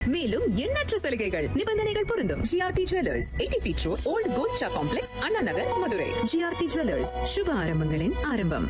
மேலும் எண்ணற்ற சலுகைகள் நிபந்தனைகள் பொருந்தும் GRT jewellers eighty feet road old Kolcha complex Anna Nagar Madurai GRT jewellers சுப ஆரம்பங்களின் ஆரம்பம்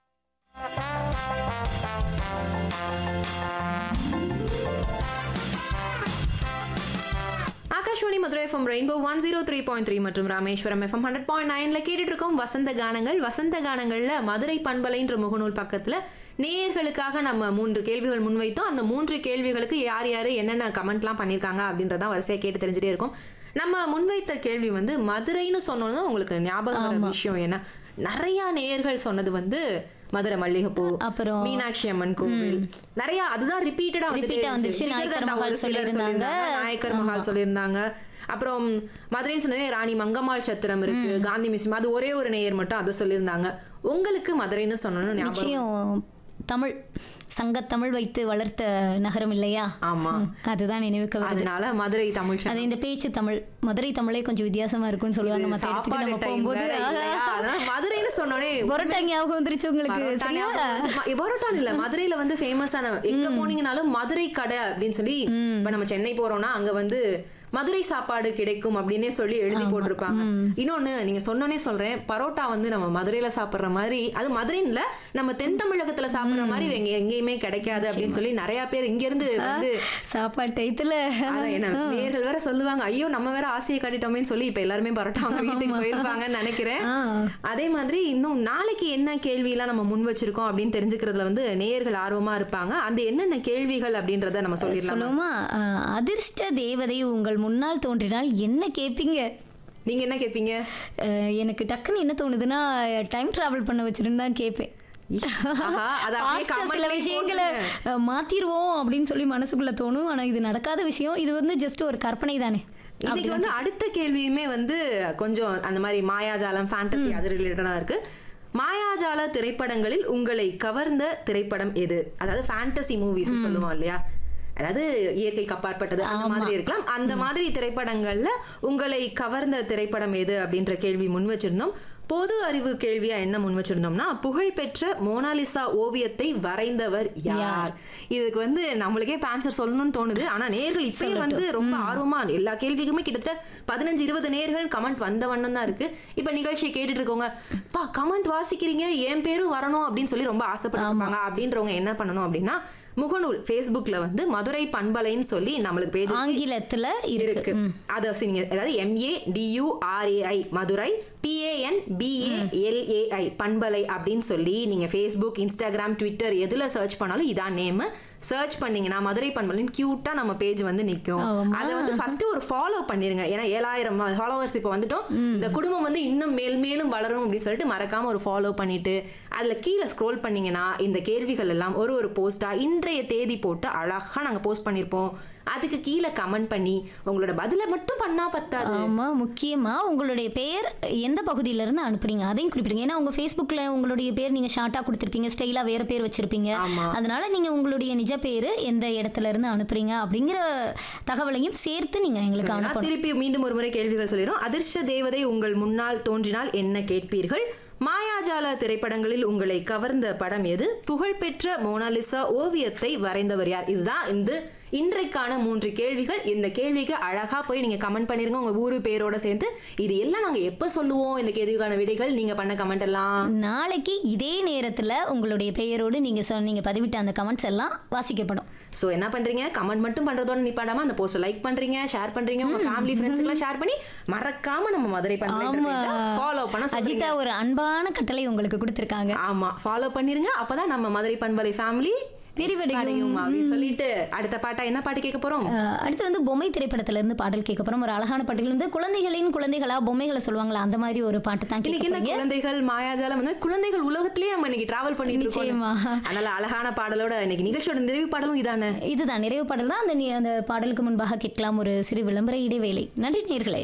Akashvani Madurai FM Rainbow one zero three point three மற்றும் ராமேஸ்வரம் எஃப்எம் ஹண்ட்ரட் பாயிண்ட் நைன்ல கேட்டுட்டு இருக்கோம் வசந்த கானங்கள் வசந்த கானங்கள்ல மதுரை பண்பலைன்ற முகநூல் பக்கத்துல நேயர்களுக்காக நம்ம மூன்று கேள்விகள் முன்வைத்தோம் அந்த மூன்று கேள்விகளுக்கு யார் யார் என்னென்ன கமெண்ட்லாம் பண்ணியிருக்காங்க அப்படின்றதான் வரிசையாக கேட்டு தெரிஞ்சுட்டே இருக்கும் நம்ம முன்வைத்த கேள்வி வந்து மதுரைன்னு சொன்னோம்னா உங்களுக்கு ஞாபகம் வர விஷயம் என்ன நிறைய நேயர்கள் சொன்னது வந்து மதுரை மல்லிகைப்பூ அப்புறம் மீனாட்சி அம்மன் கோவில் நிறைய அதுதான் ரிப்பீட்டடா Repeat ஆ வந்துச்சு. நாயக்கர் மஹால் சொல்லியிருந்தாங்க. நாயக்கர் மஹால் சொல்லியிருந்தாங்க அப்புறம் மதுரைன்னு சொன்னதே ராணி மங்கம்மாள் சத்திரம் இருக்கு காந்தி மியூசியம் அது ஒரே ஒரு நேயர் மட்டும் அதை சொல்லியிருந்தாங்க உங்களுக்கு மதுரைன்னு சொன்னோன்னு ஞாபகம் நிச்சயம் தமிழ் சங்கத்தமிழ் வைத்து வளர்த்த நகரம் இல்லையா ஆமா. ம், அதுதான் நினைவுக்கு வருது அதனால மதுரை தமிழ் அது இந்த பேச்சு தமிழ் மதுரை தமிழே கொஞ்சம் வித்தியாசமா இருக்கும்னு சொல்லுவாங்க மத்த இடத்துக்கு சாப்பாடு நம்ம டைம் போகும்போது வேற இல்லையா? அதனால மதுரைன்னு சொன்னோடனே பொரோட்டா ஞாபகம் வந்துருச்சு உங்களுக்கு பரோட்டா சரியா? ஞாபகம் வருது. ம- பரோட்டான்னு இல்ல மதுரையில வந்து ஃபேமஸான எங்க போனீங்கனாலும் மதுரை கடை அப்படின்னு சொல்லி இப்ப நம்ம சென்னை போறோம்னா அங்க வந்து மதுரை சாப்பாடு கிடைக்கும் அப்படின்னே சொல்லி எழுதி போட்டிருப்பாங்க இன்னொன்னு நீங்க சொன்னோனே சொல்றேன் பரோட்டா வந்து நம்ம மதுரையில சாப்பிடுற மாதிரி அது மதுரைன்னு இல்ல நம்ம தென் தமிழகத்துல சாப்பிடுற மாதிரி எங்க எங்கேயுமே கிடைக்காது அப்படின்னு சொல்லி நிறைய பேர் இங்க இருந்து வந்து சாப்பாடு டயத்துல அதான் என்ன நேர்கள் வேற சொல்லுவாங்க ஐயோ நம்ம வேற ஆசையை காட்டிட்டோமேன்னு சொல்லி இப்ப எல்லாருமே பரோட்டா அவங்க வீட்டுக்கு போயிருப்பாங்கன்னு நினைக்கிறேன் ஆ. அதே மாதிரி இன்னும் நாளைக்கு என்ன கேள்வி எல்லாம் நம்ம முன் வச்சிருக்கோம் அப்படின்னு தெரிஞ்சுக்கிறதுல வந்து நேயர்கள் ஆர்வமா இருப்பாங்க அந்த என்னென்ன கேள்விகள் அப்படின்றத நம்ம சொல்லிடலாம் சொல்லுவோமா அஹ், அதிர்ஷ்ட தேவதை உங்கள் முன்னால் தோன்றினால் என்ன கேட்பீங்க நீங்க என்ன கேட்பீங்க அஹ், எனக்கு டக்குன்னு என்ன தோணுதுன்னா டைம் டிராவல் பண்ண வச்சிருந்து தான் கேட்பேன் ஆஹா, அதை அப்படியே Past-ஆ சில comment-லயே விஷயங்களை போட்டுருங்க. அஹ், மாத்திருவோம் அப்படின்னு சொல்லி மனசுக்குள்ள தோணும் ஆனா இது நடக்காத விஷயம் இது வந்து ஜஸ்ட் ஒரு கற்பனை தானே இன்னைக்கு வந்து அடுத்த கேள்வியுமே வந்து கொஞ்சம் அந்த மாதிரி மாயாஜாலம் ஃபேண்டசி அது ரிலேட்டடா இருக்கு மாயாஜால திரைப்படங்களில் உங்களை கவர்ந்த திரைப்படம் எது அதாவது ஃபேண்டசி மூவிஸ் சொல்லுவோம் இல்லையா அதாவது இயற்கைக்கு அப்பாற்பட்டது அந்த மாதிரி இருக்கலாம் அந்த மாதிரி திரைப்படங்கள்ல உங்களை கவர்ந்த திரைப்படம் எது அப்படின்ற கேள்வி முன் வச்சிருந்தோம் பொது அறிவு கேள்வியா என்ன முன் வச்சிருந்தோம்னா புகழ்பெற்ற மோனாலிசா ஓவியத்தை வரைந்தவர் யார் இதுக்கு வந்து நம்மளுக்கே ஆன்சர் சொல்லணும்னு தோணுது ஆனா நேர்கள் இப்பயே வந்து ரொம்ப ஆர்வமா எல்லா கேள்விக்குமே கிட்டத்தட்ட பதினஞ்சு இருபது நேர்கள் கமெண்ட் வந்த வண்ணம் தான் இருக்கு இப்ப நிகழ்ச்சியை கேட்டுட்டு இருக்கவங்க பா கமெண்ட் வாசிக்கிறீங்க என் பேரும் வரணும் அப்படின்னு சொல்லி ரொம்ப ஆசைப்பட்டிருப்பாங்க அப்படின்றவங்க என்ன பண்ணணும் அப்படின்னா முகநூல் Facebookல வந்து மதுரை பண்பலைன்னு சொல்லி நம்மளுக்கு பேஜ் ஆங்கிலத்துல இருக்கு இருக்கு அதை நீங்க அதாவது M A D U R A I Madurai P A N P A L A I பண்பலை அப்படின்னு சொல்லி நீங்க ஃபேஸ்புக் இன்ஸ்டாகிராம் ட்விட்டர் எதுல சர்ச் பண்ணாலும் இதான் நேம் சர்ச் பண்ணீங்கன்னா மதுரை பண்பலைன்னு கியூட்டா நம்ம பேஜ் வந்து நிக்கும் ஆமா. அதை வந்து ஃபர்ஸ்ட் ஒரு ஃபாலோ பண்ணிருங்க ஏன்னா ஏழாயிரம் ஃபாலோவர்ஸ் இப்போ வந்துட்டோம் இந்த குடும்பம் வந்து இன்னும் மேல் மேலும் வளரும் அப்படின்னு சொல்லிட்டு மறக்காம ஒரு ஃபாலோ பண்ணிட்டு அதுல கீழே ஸ்க்ரோல் பண்ணீங்கன்னா இந்த கேள்விகள் எல்லாம் ஒரு ஒரு போஸ்டா இன்றைய தேதி போட்டு அழகா நாங்க போஸ்ட் பண்ணிருப்போம் அதுக்கு கீழே கமெண்ட் பண்ணி உங்களோட பதிலை மட்டும் பண்ணா பத்தாது ஆமா முக்கியமா உங்களுடைய பெயர் எந்த பகுதியில இருந்து அனுப்புறீங்க அதையும் குறிப்பிடுங்க ஏன்னா உங்க Facebookல உங்களுடைய பேர் நீங்க ஷார்ட்டா கொடுத்திருப்பீங்க ஸ்டைலா வேற பேர் வச்சிருப்பீங்க ஆமா. அதனால நீங்க உங்களுடைய நிஜ பேரு எந்த இடத்துல இருந்து அனுப்புறீங்க அப்படிங்கிற தகவலையும் சேர்த்து நீங்க எங்களுக்கு நான் அனுப்பணும் திருப்பி மீண்டும் ஒரு முறை கேள்விகள் சொல்லிடும் அதிர்ஷ்ட தேவதை உங்கள் முன்னால் தோன்றினால் என்ன கேட்பீர்கள் மாயாஜால திரைப்படங்களில் உங்களை கவர்ந்த படம் எது புகழ்பெற்ற மோனாலிசா ஓவியத்தை வரைந்தவர் யார் இதுதான் இந்த இன்றைக்கான மூன்று கேள்விகள் இந்த கேள்விக்கு அழகா போய் நீங்க கமெண்ட் பண்ணிருங்க உங்க ஊரு பேரோட சேர்த்து இது எல்லாம் நாங்க எப்ப சொல்லுவோம் இந்த கேள்விக்கான விடைகள் நீங்க பண்ண கமெண்ட் எல்லாம் நாளைக்கு இதே நேரத்துல உங்களுடைய பெயரோடு நீங்க சொ- நீங்க பதிவிட்ட அந்த கமெண்ட்ஸ் எல்லாம் வாசிக்கப்படும் சோ என்ன பண்றீங்க கமெண்ட் மட்டும் பண்றதோட நிப்பாடாம அந்த போஸ்ட் லைக் பண்றீங்க ஷேர் பண்றீங்க உங்க ஃபேமிலி ஃப்ரெண்ட்ஸ்க்குலாம் ஷேர் பண்ணி மறக்காம நம்ம மதுரை ஆமா ஃபாலோ பண்ண சொல்றீங்க. அஜிதா ஒரு அன்பான கட்டளை உங்களுக்கு கொடுத்திருக்காங்க ஆமா ஃபாலோ பண்ணிருங்க அப்பதான் நம்ம மதுரை பண்பலை ஃபேமிலி விரிவடையும். அப்படின்னு சொல்லிட்டு அடுத்த பாட்டா என்ன பாட்டு கேட்க போறோம் அஹ் அடுத்து வந்து பொம்மை திரைப்படத்துல இருந்து பாடல் கேட்க போறோம் ஒரு அழகான பாட்டில் இருந்து குழந்தைகளின் குழந்தைகளா பொம்மைகளை சொல்லுவாங்களா அந்த மாதிரி ஒரு பாட்டு தான் இன்னைக்கு கேட்க என்ன போறீங்க குழந்தைகள் மாயாஜாலம் வந்து குழந்தைகள் உலகத்திலேயே நம்ம இன்னைக்கு டிராவல் பண்ணிட்டு இருக்கோம் நிச்சயமா. அதனால அழகான பாடலோட இன்னைக்கு நிகழ்ச்சியோட நிறைவு பாடலும் இதானே இதுதான் நிறைவு பாடல் தான் அந்த நி- அந்த பாடலுக்கு முன்பாக கேட்கலாம் ஒரு சிறு விளம்பர இடைவேளை நன்றி நேர்களே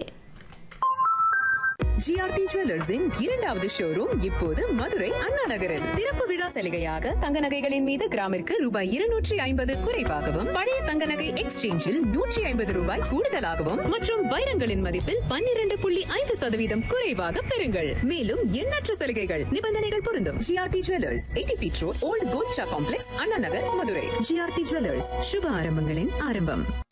ஜிஆர்டி ஜுவல்லர்ஸின் இரண்டாவது ஷோரூம் இப்போது மதுரை அண்ணா நகரில் திறப்பு விழா சலுகையாக தங்க நகைகளின் மீது கிராமிற்கு ரூபாய் இருநூற்றி ஐம்பது குறைவாகவும் பழைய தங்க நகை எக்ஸ்சேஞ்சில் நூற்றி ஐம்பது ரூபாய் கூடுதலாகவும் மற்றும் வைரங்களின் மதிப்பில் பன்னிரண்டு புள்ளி ஐந்து சதவீதம் குறைவாக பெறுங்கள் மேலும் எண்ணற்ற சலுகைகள் நிபந்தனைகள் பொருந்தும் GRT jewellers eighty feet road old Kolcha complex Anna Nagar Madurai GRT jewellers சுப ஆரம்பங்களின் ஆரம்பம்